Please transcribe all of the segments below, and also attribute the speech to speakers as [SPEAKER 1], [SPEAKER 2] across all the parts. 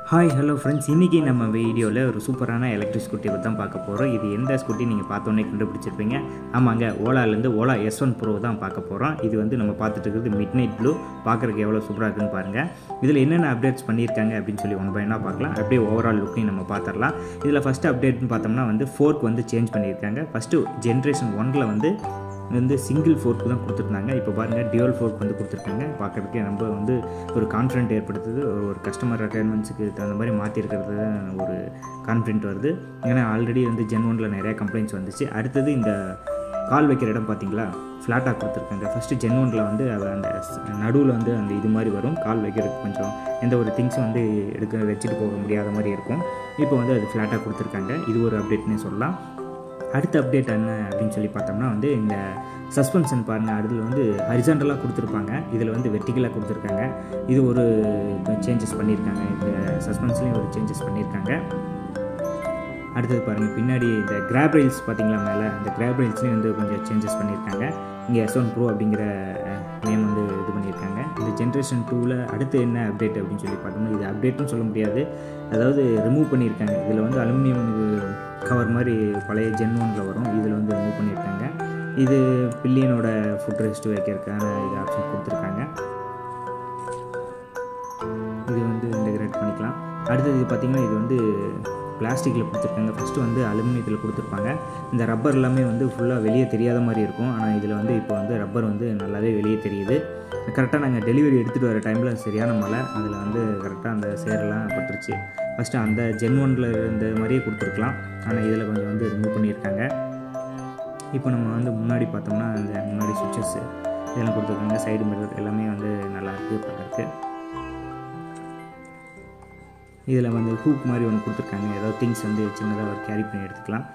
[SPEAKER 1] hi hello friends இன்றைக்கி நம்ம வீடியோவில் ஒரு சூப்பரான எலக்ட்ரிக் ஸ்கூட்டி பற்றி தான் பார்க்க போகிறோம் இது எந்த ஸ்கூட்டி நீங்கள் பார்த்தோன்னே கண்டுபிடிச்சிருப்பீங்க ஆமாங்க ஓலாலேருந்து ஓலா எஸ் ஒன் ப்ரோ தான் பார்க்க போகிறோம் இது வந்து நம்ம பார்த்துட்டு இருக்கிறது மிட் நைட் ப்ளூ பார்க்குறதுக்கு எவ்வளோ சூப்பராக இருக்குன்னு பாருங்கள் இதில் என்னென்ன அப்டேட்ஸ் பண்ணியிருக்காங்க அப்படின்னு சொல்லி ஒன் பை ஒன்னாக பார்க்கலாம் அப்படியே ஓவரால் லுக்கையும் நம்ம பார்த்துடலாம் இதில் ஃபஸ்ட்டு அப்டேட்னு பார்த்தோம்னா வந்து ஃபோர்க் வந்து சேஞ்ச் பண்ணியிருக்காங்க ஃபஸ்ட்டு ஜென்ரேஷன் ஒனில் வந்து வந்து சிங்கிள் ஃபோர்க் தான் கொடுத்துருந்தாங்க இப்போ பாருங்கள் டியூவல் ஃபோர்க் வந்து கொடுத்துருக்காங்க பார்க்குறதுக்கே ரொம்ப வந்து ஒரு கான்ஃபிடென்ட் ஏற்படுத்துது ஒரு ஒரு கஸ்டமர் ரெக்குயர்மெண்ட்ஸுக்கு தகுந்த மாதிரி மாற்றிருக்கிறது ஒரு கான்ஃபிடென்ட் வருது ஏன்னா ஆல்ரெடி வந்து ஜென் ஒனில் நிறைய கம்ப்ளைண்ட்ஸ் வந்துச்சு அடுத்தது இந்த கால் வைக்கிற இடம் பார்த்தீங்களா ஃப்ளாட்டாக கொடுத்துருக்காங்க ஃபஸ்ட்டு ஜென் ஒனில் வந்து அவ அந்த நடுவில் வந்து அந்த இது மாதிரி வரும் கால் வைக்கிறதுக்கு கொஞ்சம் எந்த ஒரு திங்ஸும் வந்து எடுக்க வச்சுட்டு போக முடியாத மாதிரி இருக்கும் இப்போ வந்து அது ஃப்ளாட்டாக கொடுத்துருக்காங்க இது ஒரு அப்டேட்னே சொல்லலாம் அடுத்த அப்டேட் என்ன அப்படின்னு சொல்லி பார்த்தோம்னா வந்து இந்த சஸ்பென்ஷன் பாருங்கள் அதில் வந்து ஹரிசாண்டலாக கொடுத்துருப்பாங்க இதில் வந்து வெர்டிகலாக கொடுத்துருக்காங்க இது ஒரு சேஞ்சஸ் பண்ணியிருக்காங்க இந்த சஸ்பென்ஸ்லேயும் ஒரு சேஞ்சஸ் பண்ணியிருக்காங்க அடுத்தது பாருங்கள் பின்னாடி இந்த கிராப் ரயில்ஸ் பார்த்தீங்களா மேலே இந்த கிராப் ரயில்ஸ்லேயும் வந்து கொஞ்சம் சேஞ்சஸ் பண்ணியிருக்காங்க இங்கே எஸ் ஒன் ப்ரோ அப்படிங்கிற நேம் வந்து இது பண்ணியிருக்காங்க இந்த ஜென்ரேஷன் டூவில் அடுத்து என்ன அப்டேட் அப்படின்னு சொல்லி பார்த்தோம்னா இது அப்டேட்னு சொல்ல முடியாது அதாவது ரிமூவ் பண்ணியிருக்காங்க இதில் வந்து அலுமினியம் இது கவர் மாதிரி பழைய ஜென் ஒனில் வரும் இதில் வந்து ரிமூவ் பண்ணியிருக்காங்க இது பில்லியனோட ஃபுட் ரெஸ்ட் வைக்கிறதுக்கான இது ஆப்ஷன் கொடுத்துருக்காங்க இது வந்து இன்டகிரேட் பண்ணிக்கலாம் அடுத்தது இது பார்த்திங்கன்னா இது வந்து பிளாஸ்டிக்கில் கொடுத்துருக்காங்க ஃபஸ்ட்டு வந்து அலுமினியத்தில் கொடுத்துருப்பாங்க இந்த ரப்பர் எல்லாமே வந்து ஃபுல்லாக வெளியே தெரியாத மாதிரி இருக்கும் ஆனால் இதில் வந்து இப்போ வந்து ரப்பர் வந்து நல்லாவே வெளியே தெரியுது கரெக்டாக நாங்கள் டெலிவரி எடுத்துகிட்டு வர டைமில் சரியான மழை அதில் வந்து கரெக்டாக அந்த சேரெல்லாம் பட்டுருச்சு ஃபஸ்ட்டு அந்த ஜென் ஒனில் இருந்த மாதிரியே கொடுத்துருக்கலாம் ஆனால் இதில் கொஞ்சம் வந்து ரிமூவ் பண்ணியிருக்காங்க இப்போ நம்ம வந்து முன்னாடி பார்த்தோம்னா அந்த முன்னாடி சுவிச்சஸ் இதெல்லாம் கொடுத்துருக்காங்க சைடு மிரர் எல்லாமே வந்து நல்லா இருக்குது பார்க்குறதுக்கு இதில் வந்து ஹூக் மாதிரி ஒன்று கொடுத்துருக்காங்க ஏதாவது திங்ஸ் வந்து சின்னதாக ஒரு கேரி பண்ணி எடுத்துக்கலாம்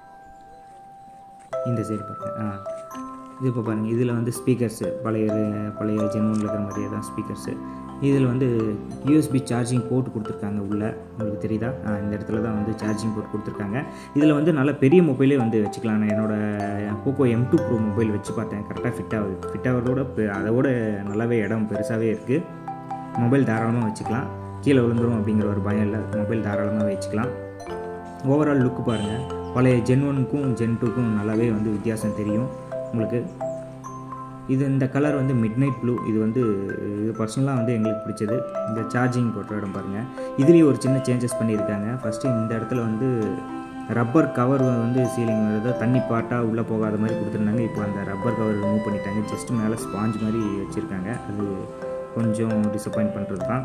[SPEAKER 1] இந்த சைடு பாருங்கள் ஆ இது இப்போ பாருங்கள் இதில் வந்து ஸ்பீக்கர்ஸு பழைய பழைய ஜென்வனில் இருக்கிற மாதிரியே தான் ஸ்பீக்கர்ஸு இதில் வந்து யூஎஸ்பி சார்ஜிங் போர்ட் கொடுத்துருக்காங்க உள்ளே உங்களுக்கு தெரியுதா இந்த இடத்துல தான் வந்து சார்ஜிங் போர்ட் கொடுத்துருக்காங்க இதில் வந்து நல்ல பெரிய மொபைலே வந்து வச்சுக்கலாம் நான் என்னோடய Poco M two pro mobile வச்சு பார்த்தேன் கரெக்டாக ஃபிட் ஆகுது ஃபிட் ஆகிறதோட அதோட நல்லாவே இடம் பெருசாகவே இருக்குது மொபைல் தாராளமாக வச்சுக்கலாம் கீழே விழுந்துரும் அப்படிங்கிற ஒரு பயம் இல்லை மொபைல் தாராளமாக வச்சுக்கலாம் ஓவரால் லுக்கு பாருங்கள் பழைய ஜென் ஒனுக்கும் ஜென் டூக்கும் நல்லாவே வந்து வித்தியாசம் தெரியும் உங்களுக்கு இது இந்த கலர் வந்து மிட் நைட் ப்ளூ இது வந்து இது பர்சனலாக வந்து எங்களுக்கு பிடிச்சது இந்த சார்ஜிங் போட்ட இடம் பாருங்கள் இதுலேயும் ஒரு சின்ன சேஞ்சஸ் பண்ணியிருக்காங்க ஃபஸ்ட்டு இந்த இடத்துல வந்து ரப்பர் கவர் வந்து சீலிங் வருது தண்ணி பாட்டாக உள்ளே போகாத மாதிரி கொடுத்துருந்தாங்க இப்போ அந்த ரப்பர் கவர் ரிமூவ் பண்ணிட்டாங்க ஜஸ்ட் மேலே ஸ்பாஞ்ச் மாதிரி வச்சுருக்காங்க அது கொஞ்சம் டிசப்பாயிண்ட் பண்ணுறது தான்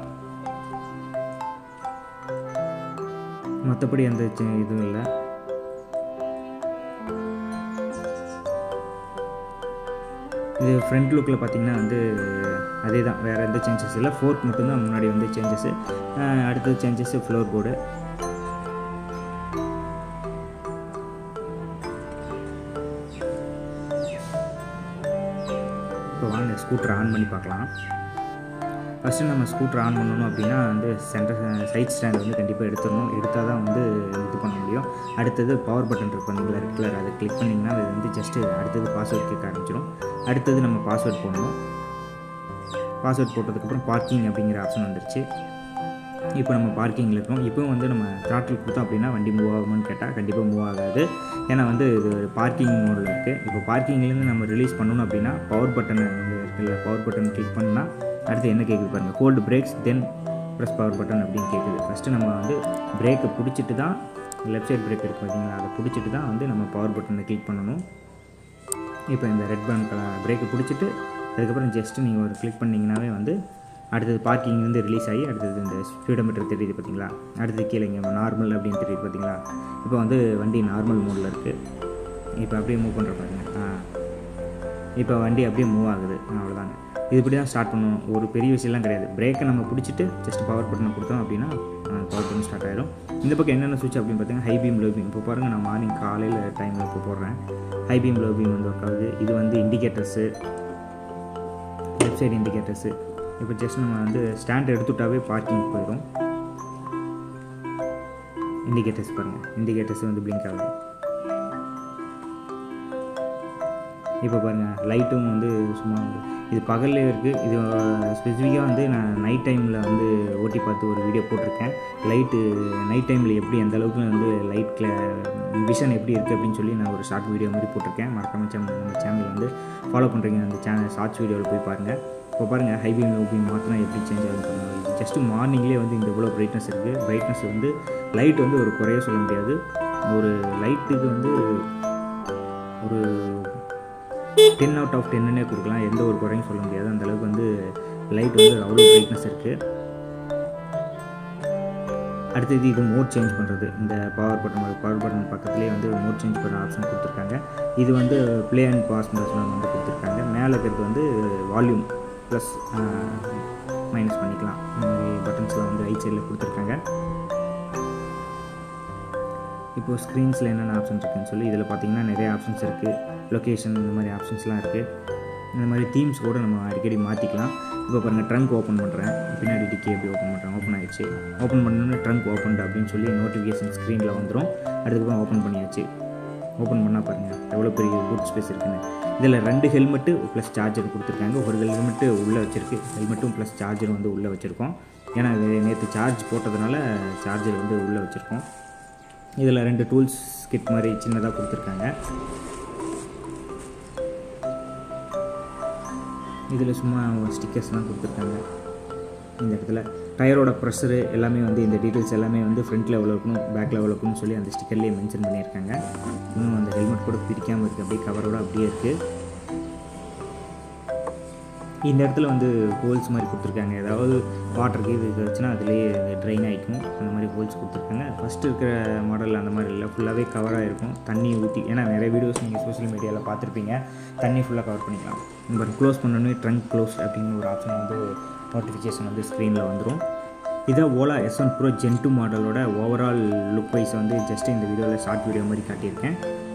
[SPEAKER 1] மற்றபடி எந்த இதுவும் இல்லை இது ஃப்ரண்ட் லுக்கில் பார்த்தீங்கன்னா வந்து அதே தான் வேறு எந்த சேஞ்சஸ் இல்லை ஃபோர்க் மட்டும்தான் முன்னாடி வந்து சேஞ்சஸ்ஸு அடுத்தது சேஞ்சஸ்ஸு ஃப்ளோர் போர்டு இப்போ வாங்க ஸ்கூட்டர் ஆன் பண்ணி பார்க்கலாம் ஃபஸ்ட்டு நம்ம ஸ்கூட்டர் ஆன் பண்ணணும் அப்படின்னா வந்து சென்டர் சைட் ஸ்டாண்ட் வந்து கண்டிப்பாக எடுத்துடணும் எடுத்தால் தான் வந்து இது பண்ண முடியும் அடுத்தது பவர் பட்டன் இருக்கு பண்ணிங்களா ரெட் கலர் அதை கிளிக் பண்ணிங்கன்னா அது வந்து ஜஸ்ட்டு அடுத்தது பாஸ்வேர்ட் கேட்க ஆரம்பிச்சிடும் அடுத்தது நம்ம பாஸ்வேர்ட் போடணும் பாஸ்வேர்ட் போட்டதுக்கப்புறம் பார்க்கிங் அப்படிங்கிற ஆப்ஷன் வந்துருச்சு இப்போ நம்ம பார்க்கிங்கில் இருக்கோம் இப்போவும் வந்து நம்ம த்ராட்டில் கொடுத்தோம் அப்படின்னா வண்டி மூவ் ஆகுமான்னு கேட்டால் கண்டிப்பாக மூவ் ஆகாது ஏன்னா வந்து இது பார்க்கிங் மோடில் இருக்குது இப்போ பார்க்கிங்லேருந்து நம்ம ரிலீஸ் பண்ணணும் அப்படின்னா பவர் பட்டன் இருக்குல்ல பவர் பட்டன் கிளிக் பண்ணால் அடுத்து என்ன கேட்குது பாருங்கள் hold brakes then press power button அப்படின்னு கேட்குது ஃபஸ்ட்டு நம்ம வந்து பிரேக்கை பிடிச்சிட்டு தான் லெஃப்ட் சைட் பிரேக் இருக்குது பார்த்தீங்களா அதை பிடிச்சிட்டு தான் வந்து நம்ம பவர் பட்டனை கிளிக் பண்ணணும் இப்போ இந்த ரெட் பட்டன் கலர் பிரேக்கை பிடிச்சிட்டு அதுக்கப்புறம் ஜஸ்ட்டு நீங்கள் ஒரு கிளிக் பண்ணிங்கனாவே வந்து அடுத்தது பார்க்கிங் வந்து ரிலீஸ் ஆகி அடுத்தது இந்த ஸ்பீடோமீட்டர் தெரியுது பார்த்தீங்களா அடுத்தது கீழே இங்கே நார்மல் அப்படின்னு தெரியுது பார்த்தீங்களா இப்போ வந்து வண்டி நார்மல் மோடில் இருக்குது இப்போ அப்படியே மூவ் பண்ணுற பாருங்க ஆ இப்போ வண்டி அப்படியே மூவ் ஆகுது அவ்வளோதாங்க இது இப்படி தான் ஸ்டார்ட் பண்ணணும் ஒரு பெரிய விஷயம்லாம் கிடையாது பிரேக்கை நம்ம பிடிச்சிட்டு ஜஸ்ட் பவர் பட்டனை கொடுத்தோம் அப்படின்னா பவர் பட்டன் ஸ்டார்ட் ஆகிடும் இந்த பக்கம் என்னென்ன சுவிட்ச் அப்படின்னு பார்த்தீங்கன்னா ஹை பீம் லோ பீம் இப்போ பாருங்கள் நான் மார்னிங் காலையில் டைமில் இப்போ போடுறேன் ஹை பீம் லோ பீம் வந்து ஒர்க் ஆகுது இது வந்து இண்டிகேட்டர்ஸு லெஃப்ட் சைடு இண்டிகேட்டர்ஸு இப்போ ஜஸ்ட் நம்ம வந்து ஸ்டாண்ட் எடுத்துட்டாவே பார்க்கிங் போயிடும் இண்டிகேட்டர்ஸ் பாருங்கள் இண்டிகேட்டர்ஸ் வந்து பிளிங்க் ஆகுது இப்போ பாருங்கள் லைட்டும் வந்து சும்மா இது பகல்லே இருக்குது இது ஸ்பெசிஃபிக்காக வந்து நான் நைட் டைமில் வந்து ஓட்டி பார்த்து ஒரு வீடியோ போட்டிருக்கேன் லைட்டு நைட் டைமில் எப்படி எந்த அளவுக்கு வந்து லைட்டில் விஷன் எப்படி இருக்குது அப்படின்னு சொல்லி நான் ஒரு ஷார்ட் வீடியோ மாதிரி போட்டிருக்கேன் மறக்காம சேனல் நம்ம சேனல் வந்து ஃபாலோ பண்ணுறீங்க அந்த சேனல் ஷார்ட்ஸ் வீடியோவில் போய் பாருங்கள் இப்போ பாருங்கள் ஹை பீம் லோ பீம் மாற்றினா எப்படி சேஞ்ச் ஆகும் பாருங்கள் ஜஸ்ட்டு மார்னிங்லேயே வந்து இந்த இவ்வளோ பிரைட்னஸ் இருக்குது பிரைட்னஸ் வந்து லைட் வந்து ஒரு குறைய சொல்ல முடியாது ஒரு லைட்டுக்கு வந்து ஒரு டென் அவுட் ஆஃப் டென்னுனே கொடுக்கலாம் எந்த ஒரு குறையும் சொல்ல முடியாது அந்த அளவுக்கு வந்து லைட் வந்து அவ்வளோ பிரைட்னஸ் இருக்குது அடுத்தது இது மோட் சேஞ்ச் பண்ணுறது இந்த பவர் பட்டன் பவர் பட்டன் பக்கத்துலேயே வந்து மோட் சேஞ்ச் பண்ணுற ஆப்ஷன் கொடுத்துருக்காங்க இது வந்து ப்ளே அண்ட் பாஸ் பட்டன் வந்து கொடுத்துருக்காங்க மேலே இருக்கிறது வந்து வால்யூம் ப்ளஸ் மைனஸ் பண்ணிக்கலாம் இந்த மாதிரி பட்டன்ஸ்லாம் வந்து ரைட் சைடில் கொடுத்துருக்காங்க இப்போது ஸ்க்ரீன்ஸில் என்னென்ன ஆப்ஷன்ஸ் இருக்குன்னு சொல்லி இதில் பார்த்தீங்கன்னா நிறைய ஆப்ஷன்ஸ் இருக்குது லொக்கேஷன் இந்த மாதிரி ஆப்ஷன்ஸ்லாம் இருக்குது இந்த மாதிரி தீம்ஸ் கூட நம்ம அடிக்கடி மாற்றிக்கலாம் இப்போ பாருங்கள் ட்ரங்க் ஓப்பன் பண்ணுறேன் பின்னாடி டிக்கி எப்படி ஓப்பன் பண்ணுறேன் ஓப்பன் ஆயிடுச்சு ஓப்பன் பண்ணோன்னே ட்ரங்க் ஓப்பன் அப்படின்னு சொல்லி நோட்டிஃபிகேஷன் ஸ்க்ரீனில் வந்துடும் அதுக்கப்புறம் ஓப்பன் பண்ணியாச்சு ஓப்பன் பண்ணால் பாருங்கள் எவ்வளோ பெரிய பூட் ஸ்பேஸ் இருக்குன்னு இதில் ரெண்டு ஹெல்மெட்டு ப்ளஸ் சார்ஜர் கொடுத்துருக்காங்க ஒரு ஹெல்மெட்டு உள்ளே வச்சுருக்கு ஹெல்மெட்டும் ப்ளஸ் சார்ஜர் வந்து உள்ளே வச்சுருக்கோம் ஏன்னா இது நேற்று சார்ஜ் போட்டதுனால சார்ஜர் வந்து உள்ளே வச்சுருக்கோம் இதில் ரெண்டு டூல்ஸ் கிட் மாதிரி சின்னதாக கொடுத்துருக்காங்க இதில் சும்மா ஸ்டிக்கர்ஸ்லாம் கொடுத்துருக்காங்க இந்த இடத்துல டயரோட ப்ரெஷரு எல்லாமே வந்து இந்த டீட்டெயில்ஸ் எல்லாமே வந்து ஃப்ரண்ட்டில் எவ்வளோ இருக்கணும் பேக்கில் எவ்வளோ இருக்கணும்னு சொல்லி அந்த ஸ்டிக்கர்லேயே மென்ஷன் பண்ணியிருக்காங்க இன்னும் அந்த ஹெல்மெட் கூட பிரிக்காமல் இருக்குது அப்படியே கவரோட அப்படியே இருக்குது இந்த இடத்துல வந்து ஹோல்ஸ் மாதிரி கொடுத்துருக்காங்க ஏதாவது வாட்டருக்கு இது வச்சுன்னா அதுலேயே ட்ரைன் ஆகிக்கும் அந்த மாதிரி ஹோல்ஸ் கொடுத்துருக்காங்க ஃபஸ்ட்டு இருக்கிற மாடல் அந்த மாதிரி இல்லை ஃபுல்லாகவே கவராக இருக்கும் தண்ணி ஊற்றி ஏன்னா நிறைய வீடியோஸ் நீங்கள் சோஷியல் மீடியாவில் பார்த்துருப்பீங்க தண்ணி ஃபுல்லாக கவர் பண்ணிக்கலாம் நம்ம க்ளோஸ் பண்ணோன்னே ட்ரங்க் க்ளோஸ் அப்படின்னு ஒரு ஆப்ஷன் வந்து நோட்டிஃபிகேஷன் வந்து ஸ்க்ரீனில் வந்துடும் இதான் Ola S one pro gen two மாடலோட ஓவரால் லுக் வைஸ் வந்து ஜஸ்ட் இந்த வீடியோவில் ஷார்ட் வீடியோ மாதிரி காட்டியிருக்கேன்